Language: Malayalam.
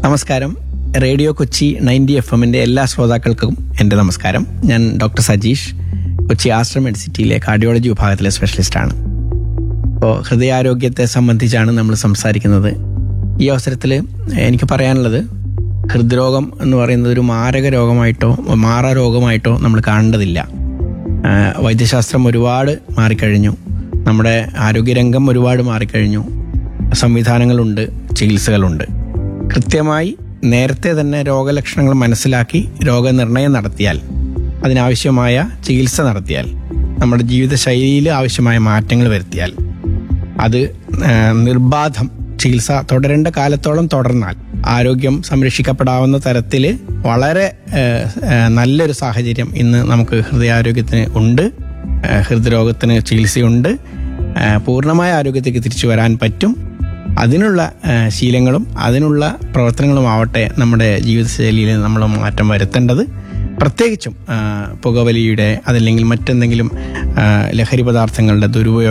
നമസ്കാരം റേഡിയോ കൊച്ചി നയൻറ്റി എഫ് എമ്മിന്റെ എല്ലാ ശ്രോതാക്കൾക്കും എൻ്റെ നമസ്കാരം ഞാൻ ഡോക്ടർ സജീഷ് കൊച്ചി ആശ്രം മെഡിസിറ്റിയിലെ കാർഡിയോളജി വിഭാഗത്തിലെ സ്പെഷ്യലിസ്റ്റാണ് ഇപ്പോൾ ഹൃദയാരോഗ്യത്തെ സംബന്ധിച്ചാണ് നമ്മൾ സംസാരിക്കുന്നത് ഈ അവസരത്തിൽ എനിക്ക് പറയാനുള്ളത് ഹൃദ്രോഗം എന്ന് പറയുന്നത് ഒരു മാരക രോഗമായിട്ടോ മാറാ രോഗമായിട്ടോ നമ്മൾ കാണേണ്ടതില്ല ആ, വൈദ്യശാസ്ത്രം ഒരുപാട് മാറിക്കഴിഞ്ഞു നമ്മുടെ ആരോഗ്യരംഗം ഒരുപാട് മാറിക്കഴിഞ്ഞു സംവിധാനങ്ങളുണ്ട് ചികിത്സകളുണ്ട് കൃത്യമായി നേരത്തെ തന്നെ രോഗലക്ഷണങ്ങൾ മനസ്സിലാക്കി രോഗനിർണയം നടത്തിയാൽ അതിനാവശ്യമായ ചികിത്സ നടത്തിയാൽ നമ്മുടെ ജീവിതശൈലിയിൽ ആവശ്യമായ മാറ്റങ്ങൾ വരുത്തിയാൽ അത് ആ, നിർബാധം ചികിത്സ തുടരേണ്ട കാലത്തോളം തുടർന്നാൽ ആരോഗ്യം സംരക്ഷിക്കപ്പെടാവുന്ന തരത്തിൽ വളരെ ആ, ആ, നല്ലൊരു സാഹചര്യം ഇന്ന് നമുക്ക് ഹൃദയാരോഗ്യത്തിന് ഉണ്ട് ആ, ഹൃദ്രോഗത്തിന് ചികിത്സയുണ്ട് ആ, പൂർണ്ണമായ ആരോഗ്യത്തേക്ക് തിരിച്ചു വരാൻ പറ്റും അതിനുള്ള ആ, ശീലങ്ങളും അതിനുള്ള പ്രവർത്തനങ്ങളും ആവട്ടെ നമ്മുടെ ജീവിതശൈലിയിൽ നമ്മൾ മാറ്റം വരുത്തേണ്ടത് പ്രത്യേകിച്ചും ആ, പുകവലിയുടെ അതല്ലെങ്കിൽ മറ്റെന്തെങ്കിലും ആ, ലഹരി പദാർത്ഥങ്ങളുടെ ദുരുപയോഗം